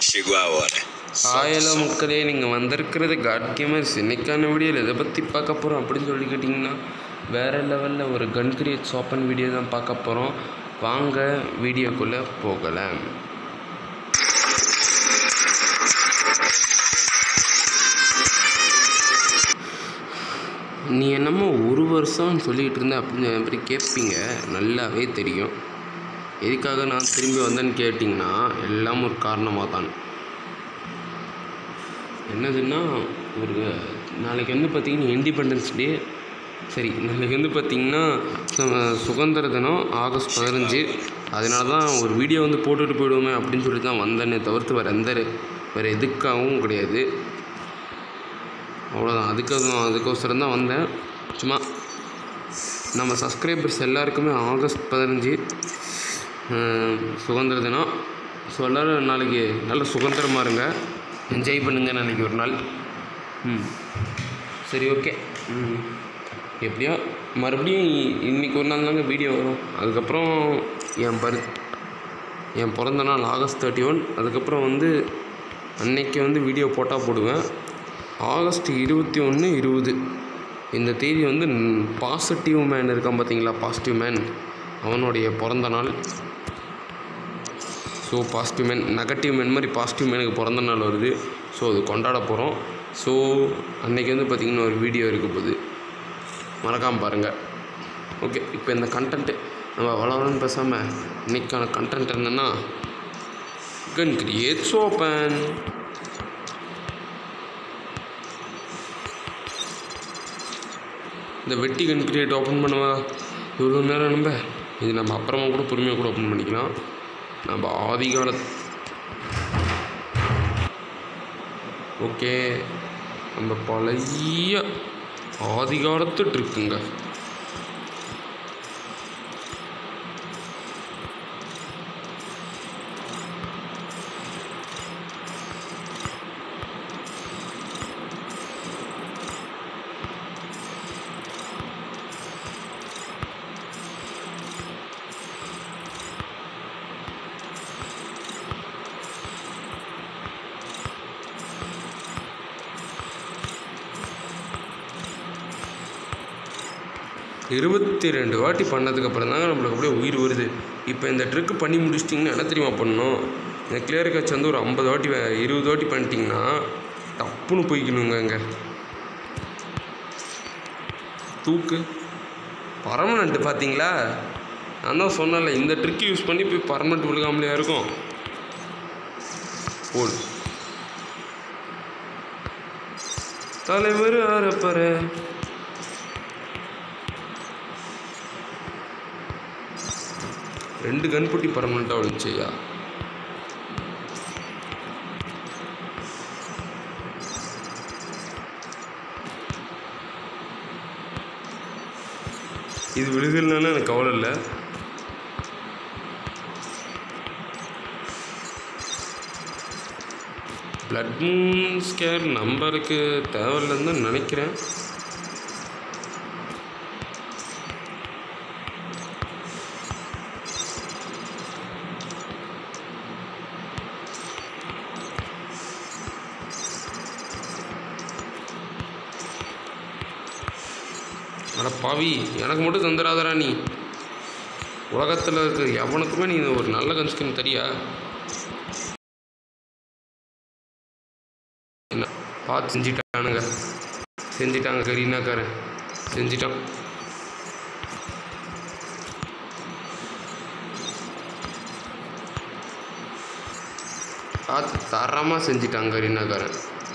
chegou a hora. Hello மக்களே நீங்கள் வந்திருக்கிறது காட் கேமர்ஸ் இன்னைக்கான வீடியோவில் எதை பற்றி பார்க்க போகிறோம் அப்படின்னு சொல்லி கேட்டிங்கன்னா வேறு லெவலில் ஒரு கன் கிரியேட் ஓப்பன் வீடியோ தான் பார்க்க போகிறோம் வாங்க வீடியோக்குள்ளே போகலாம் நீ என்னமோ ஒரு வருஷம்னு சொல்லிகிட்டு இருந்த அப்படின்னு அப்படி கேட்பீங்க நல்லாவே தெரியும் எதுக்காக நான் திரும்பி வந்தேன்னு கேட்டிங்கன்னா எல்லாம் ஒரு காரணமாக தான் என்னதுன்னா ஒரு நாளைக்கு வந்து பார்த்திங்கன்னா இண்டிபெண்டன்ஸ் டே சரி நாளைக்கு வந்து பார்த்திங்கன்னா சு- சுதந்திர தினம் ஆகஸ்ட் பதினஞ்சு அதனால தான் ஒரு வீடியோ வந்து போட்டுட்டு போயிடுவோமே அப்படின்னு சொல்லி தான் வந்தேனே தவிர்த்து வேறு எந்த வேறு எதுக்காகவும் கிடையாது அவ்வளோதான் அதுக்காக அதுக்கோசரம் தான் வந்தேன் சும்மா நம்ம சப்ஸ்கிரைபர்ஸ் எல்லாருக்குமே ஆகஸ்ட் பதினஞ்சு அஹ், சுதந்திர தினம் ஸோ எல்லோரும் நாளைக்கு நல்ல சுதந்திரமாக இருங்க என்ஜாய் பண்ணுங்க நாளைக்கு ஒரு நாள் ம் சரி ஓகே ம் எப்படியோ மறுபடியும் இ- இன்னைக்கு ஒரு நாள் தாங்க வீடியோ வரும் அதுக்கப்புறம் என் பர்த் என் பிறந்த நாள் ஆகஸ்ட் தேர்ட்டி ஒன் அதுக்கப்புறம் வந்து அன்னைக்கு வந்து வீடியோ போட்டால் போடுவேன் ஆகஸ்ட் இருபத்தி ஒன்று இருபது இந்த தேதி வந்து பாசிட்டிவ் மேன் இருக்கான் பார்த்தீங்களா பாசிட்டிவ் மேன் அவனுடைய பிறந்த நாள் so positive man negative man மாதிரி பாசிட்டிவ் மேனுக்கு பிறந்த நாள் வருது ஸோ அது கொண்டாட போகிறோம் ஸோ அன்னைக்கு வந்து பார்த்திங்கன்னா ஒரு வீடியோ இருக்க போகுது மறக்காமல் பாருங்கள் ஓகே இப்போ இந்த கண்டென்ட்டு நம்ம வளரணும்னு பேசாமல் இன்னைக்கான கண்டென்ட் என்னென்னா கன் கிரியேட்ஸ் ஓப்பன் இந்த வெட்டி கன் கிரியேட் ஓப்பன் பண்ணுவா இவ்வளோ நேரம் நம்ம இது நம்ம அப்புறமா கூட பொறுமையாக கூட ஓப்பன் பண்ணிக்கலாம் நம்ம ஆதி கால ஓகே நம்ம பழைய ஆதி காலத்து ட்ரிக்குங்க இருபத்தி ரெண்டு வாட்டி பண்ணதுக்கப்புறம் தாங்க நம்மளுக்கு அப்படியே உயிர் வருது இப்போ இந்த ட்ரிக்கு பண்ணி முடிச்சிட்டிங்கன்னா என்ன தெரியுமா பண்ணணும் இந்த கிளியர் கட்ச் வந்து ஒரு ஐம்பது வாட்டி வே- இருபது வாட்டி பண்ணிட்டீங்கன்னா டப்புன்னு போய்க்கணுங்க அங்கே தூக்கு பர்மனெண்ட்டு பார்த்தீங்களா நான் தான் சொன்னேன்ல இந்த ட்ரிக் யூஸ் பண்ணி போய் பர்மனெண்ட் விழுகாமலையா இருக்கும் போடு தலைவர் ஆரப்பற ரெண்டு கன்புட்டி பர்மனெண்ட்டாக விழுந்துச்சையா இது விழுகலனால எனக்கு கவலை இல்லை பிளட் ஸ்கேர் நம்பருக்கு தேவையில்லைன்னு தான் நினைக்கிறேன் அட பாவி எனக்கு மட்டும் தந்துடாதடா நீ உலகத்தில் இருக்க எவனுக்குமே நீ ஒரு நல்ல கன்ஸ்கின் தரியா என்ன பார்த்து செஞ்சிட்டானுங்க செஞ்சிட்டாங்க கரீனாக்காரன் செஞ்சிட்டான் பார்த்து தரமாக செஞ்சிட்டாங்க கரீனாக்காரன்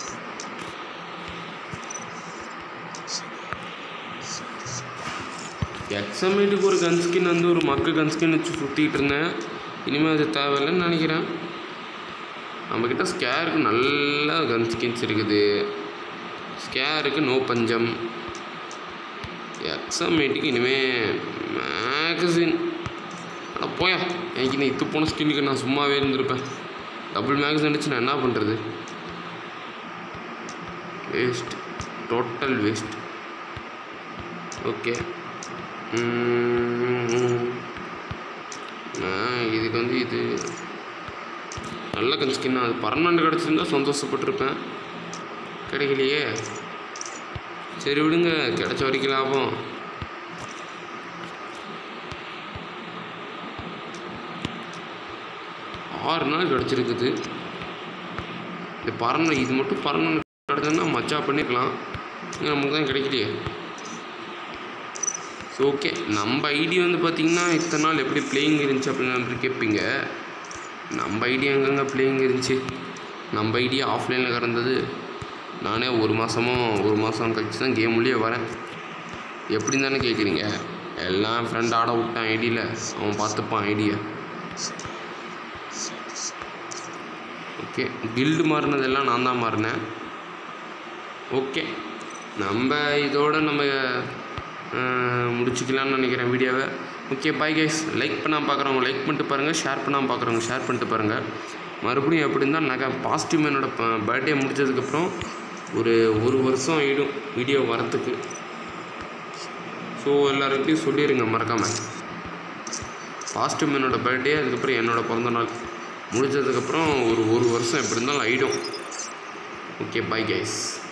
எக்ஸமேட்டுக்கு ஒரு கன்ஸ்கின் வந்து ஒரு மக்கு கன்ஸ்கின் வச்சு சுற்றிட்டு இருந்தேன் இனிமேல் அது தேவையில்லைன்னு நினைக்கிறேன் நம்மக்கிட்ட ஸ்கேருக்கு நல்ல கன்ஸ்கின்ஸ் இருக்குது ஸ்கேருக்கு நோ பஞ்சம் எக்ஸமேட்டுக்கு இனிமேல் மேகசின் ஆனால் போயா எனக்கு நீ இத்து போன ஸ்கின்னுக்கு நான் சும்மாவே இருந்திருப்பேன் டபுள் மேகசின் அடிச்சு நான் என்ன பண்ணுறது வேஸ்ட் டோட்டல் வேஸ்ட் ஓகே ம், இதுக்கு வந்து இது நல்ல கன் ஸ்கின் அது பர்மனண்ட் கிடச்சிருந்தா சந்தோஷப்பட்டிருப்பேன் கிடைக்கலையே சரி விடுங்க கிடைச்ச வரைக்கும் லாபம் ஆறு நாள் கிடச்சிருக்குது இந்த பர்மனண்ட் இது மட்டும் பர்மனண்ட் கிடச்சதுன்னா மச்சா பண்ணிக்கலாம் இங்க நமக்கு தான் கிடைக்கலையே ஸோ ஓகே நம்ம ஐடி வந்து பார்த்திங்கன்னா இத்தனை நாள் எப்படி பிளேயிங் இருந்துச்சு அப்படின்னு வந்து கேட்பீங்க நம்ம ஐடி எங்கெங்க பிளேயிங் இருந்துச்சு நம்ம ஐடி ஆஃப்லைனில் கிடந்தது நானே ஒரு மாதமோ ஒரு மாதம் கழிச்சு தான் கேம் உள்ளே வரேன் எப்படின்னு தானே கேட்குறீங்க எல்லாம் ஃப்ரெண்ட் ஆட விட்டான் ஐடியில் அவன் பார்த்துப்பான் ஐடியை ஓகே கில்டு மாறினதெல்லாம் நான் தான் மாறினேன் ஓகே நம்ம இதோட நம்ம அஹ், முடிச்சுக்கலாம்னு நினைக்கிறேன் வீடியோவை ஓகே பாய் கைஸ் லைக் பண்ணாமல் பார்க்குறவங்க லைக் பண்ணிட்டு பாருங்கள் ஷேர் பண்ணாமல் பார்க்குறவங்க ஷேர் பண்ணிட்டு பாருங்கள் மறுபடியும் எப்படி இருந்தால் நகை பாசிட்டிவ் என்னோட பர்த்டே முடிச்சதுக்கப்புறம் ஒரு ஒரு வருஷம் ஆகிடும் வீடியோ வரத்துக்கு ஸோ எல்லாருக்கிட்டையும் சொல்லிடுங்க மறக்காமல் பாசிட்டிவ் மேனோட பர்த்டே அதுக்கப்புறம் என்னோட பிறந்த நாள் முடிஞ்சதுக்கப்புறம் ஒரு ஒரு வருஷம் எப்படி இருந்தாலும் ஆகிடும் ஓகே பாய் கைஸ்